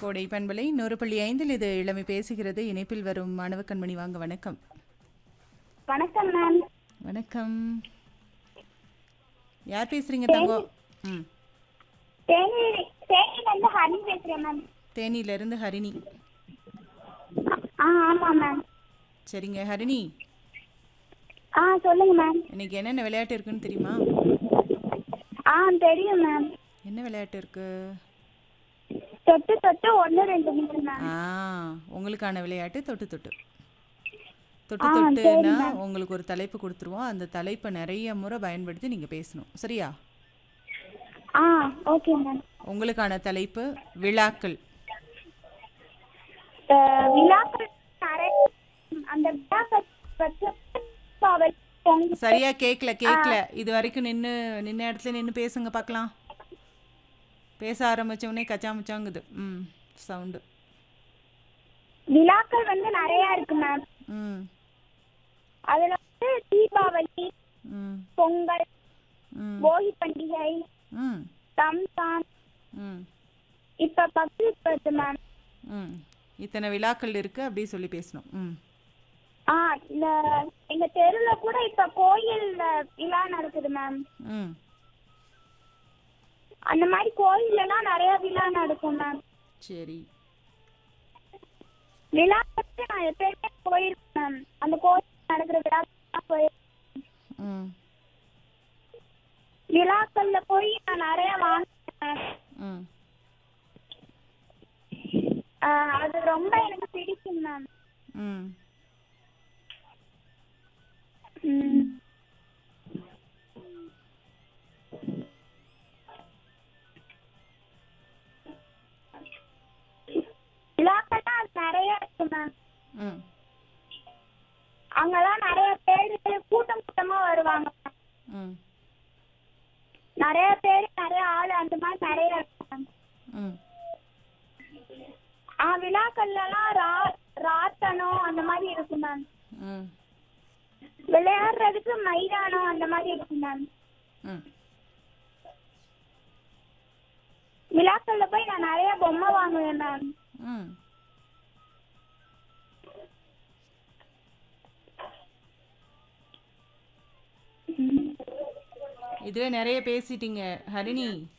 கோடை பண்பலை நூறு புள்ளி ஐந்தில் இது இளமை பேசுகிறது இணைப்பில் வரும் மாணவ கண்மணி வாங்க வணக்கம் வணக்கம் மேம் வணக்கம் யார் பேசுறீங்க தங்கோ ம் தேனி தேனியிலேருந்து ஹரி பேசுகிறேன் மேம் தேனியிலிருந்து ஹரிணி ஆ ஆமாம் மேம் சரிங்க ஹரிணி ஆ சொல்லுங்க மேம் இன்னைக்கு என்னென்ன விளையாட்டு இருக்குன்னு தெரியுமா ஆ தெரியும் மேம் என்ன விளையாட்டு இருக்கு தொட்டு தொட்டு ஒன்று ரெண்டு மூணு மேம் ஆ உங்களுக்கான விளையாட்டு தொட்டு தொட்டு தொட்டு ஆ, தொட்டுன்னா உங்களுக்கு ஒரு தலைப்பு கொடுத்துருவோம் அந்த தலைப்பை நிறைய முறை பயன்படுத்தி நீங்கள் பேசணும் சரியா ஆ ஓகே மேம் உங்களுக்கான தலைப்பு விழாக்கள் அஹ், விழாக்கள் நிறைய அந்த விழாக்கள் வச்சு பாவல் பொங்கல் சரியா கேட்கல கேட்கல இது வரைக்கும் நின்று நின்ன இடத்துல நின்று பேசுங்க பார்க்கலாம் பேச ஆரம்பிச்ச உடனே கச்சாமுச்சாங்குது ம் சவுண்டு விழாக்கள் வந்து நிறைய இருக்கு மேம் ம் அதுல வந்து தீபாவளி ம் பொங்கல் ம் போகி பண்டிகை ம் ரம்ஜான் ம் இப்ப பக்ரீத் வருது மேம் ம் இத்தனை விழாக்கள் இருக்கு அப்படி சொல்லி பேசணும் ம் ஆ இந்த எங்க தெருல கூட இப்ப கோயில்ல விழா நடக்குது மேம் ம் அந்த மாதிரி கோயில்ல எல்லாம் நிறைய விழா நடக்கும் மேம் சரி விழா வந்து நான் எப்பயுமே போயிருக்கேன் மேம் அந்த கோயில் நடக்கிற விழா போயிருக்கேன் ம் விழாக்கள்ல போய் நான் நிறைய வாங்கினேன் ம் அது ரொம்ப எனக்கு பிடிக்கும் மேம் ம் ம். விழாக்கள்லாம் அது நிறைய இருக்கு மேம் ம் அங்கெல்லாம் நிறைய பேர் கூட்டம் கூட்டமா வருவாங்க ம் நிறைய பேர் நிறைய ஆள் அந்த மாதிரி நிறைய இருக்கு மேம் ம் ஆ விழாக்கள்லாம் ரா ராட்டனம் அந்த மாதிரி இருக்கு மேம் ம் விளையாடுறதுக்கு மைதானம் அந்த மாதிரி இருக்கு மேம் ம் விழாக்கள்ல போய் நான் நிறைய பொம்மை வாங்குவேன் மேம் ம் இதுவே நிறைய பேசிட்டீங்க ஹரிணி